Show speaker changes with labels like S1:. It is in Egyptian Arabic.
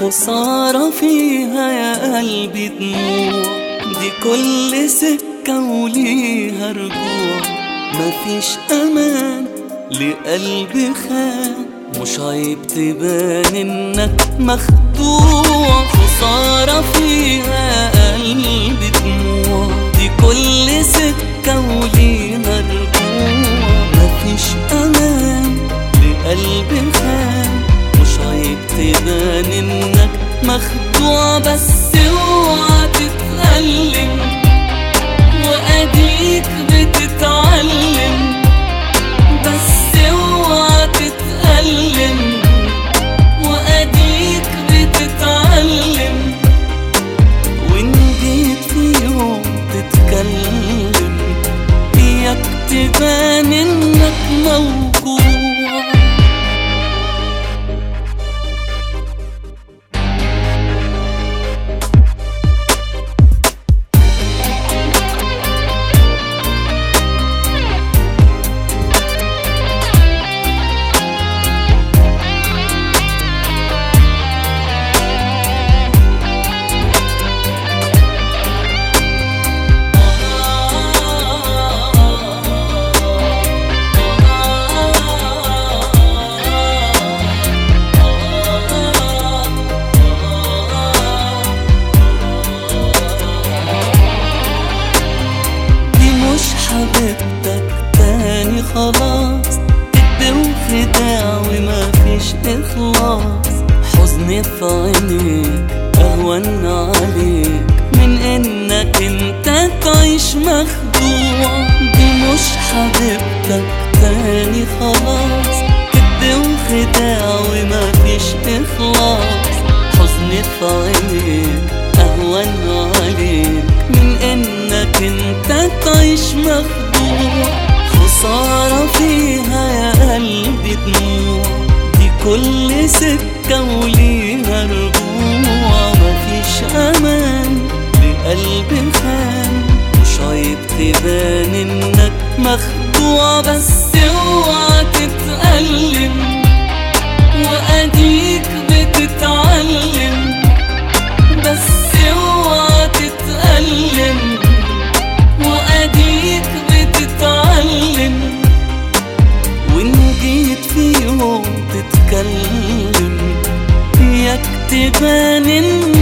S1: خسارة فيها يا قلبي دموع دي كل سكة وليها رجوع مفيش أمان لقلب خان مش عيب تبان انك مخدوع خسارة فيها يا قلبي دموع دي كل سكة وليها رجوع مفيش أمان لقلب خان مش عيب تبان انك مخدوع بس اوعى تتألم واديك بتتعلم بس اوعى تتألم واديك بتتعلم وان جيت في يوم تتكلم اياك تبان انك موجوع دي مش حبيبتك تاني خلاص كدب وخداع وما فيش إخلاص حزن في عينيك أهون عليك من إنك أنت تعيش مخدوع دي مش حبيبتك تاني خلاص كدب وخداع وما فيش إخلاص حزن في عينيك أهون عليك من إنك أنت تعيش مخدوع خسارة فيها يا قلبي دموع دي كل سكة وليها رجوع مفيش أمان لقلب خان مش عيب تبان إنك مخدوع بس اوعى تتألم وأديك بتتعلم بس اوعى تتألم وأديك بتتعلم وإن جيت في يوم تتكلم ياك تبان إنك